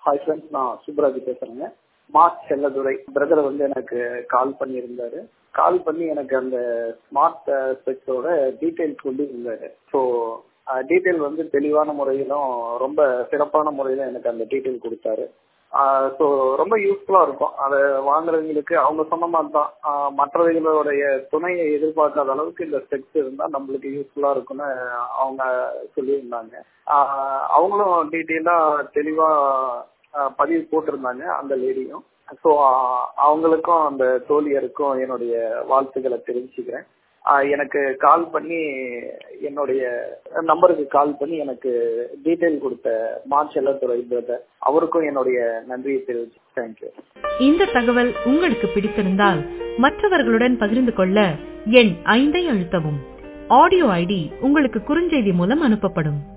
hi friends நான் சுப்ராஜ் பேசுறேங்க smart Chelladurai brother வந்து எனக்கு கால் பண்ணியிருந்தாரு கால் பண்ணி எனக்கு அந்த ஸ்மார்ட் ஸ்பெக்ஸோட டீட்டெயில் சொல்லி இருந்தாரு ஸோ டீட்டெயில் வந்து தெளிவான முறையிலும் ரொம்ப சிறப்பான முறையிலும் எனக்கு அந்த டீட்டெயில் கொடுத்தாரு ஸோ ரொம்ப யூஸ்ஃபுல்லாக இருக்கும் அதை வாங்குறவங்களுக்கு அவங்க சொன்ன மாதிரி தான் மற்றவர்களுடைய துணையை எதிர்பார்க்காத அளவுக்கு இந்த ஸ்பெக்ஸ் இருந்தால் நம்மளுக்கு யூஸ்ஃபுல்லாக இருக்கும்னு அவங்க சொல்லியிருந்தாங்க அவங்களும் டீட்டெயிலாக தெளிவாக பதிவு போட்டிருந்தாங்க அந்த லேடியும் ஸோ அவங்களுக்கும் அந்த தோழியருக்கும் என்னுடைய வாழ்த்துக்களை தெரிவிச்சுக்கிறேன் எனக்கு கால் பண்ணி என்னுடைய நம்பருக்கு கால் பண்ணி எனக்கு டீட்டெயில் கொடுத்த மார்ச் செல்லத்துறை பிரதர் அவருக்கும் என்னுடைய நன்றியை தெரிவிச்சு தேங்க்யூ இந்த தகவல் உங்களுக்கு பிடித்திருந்தால் மற்றவர்களுடன் பகிர்ந்து கொள்ள எண் ஐந்தை அழுத்தவும் ஆடியோ ஐடி உங்களுக்கு குறுஞ்செய்தி மூலம் அனுப்பப்படும்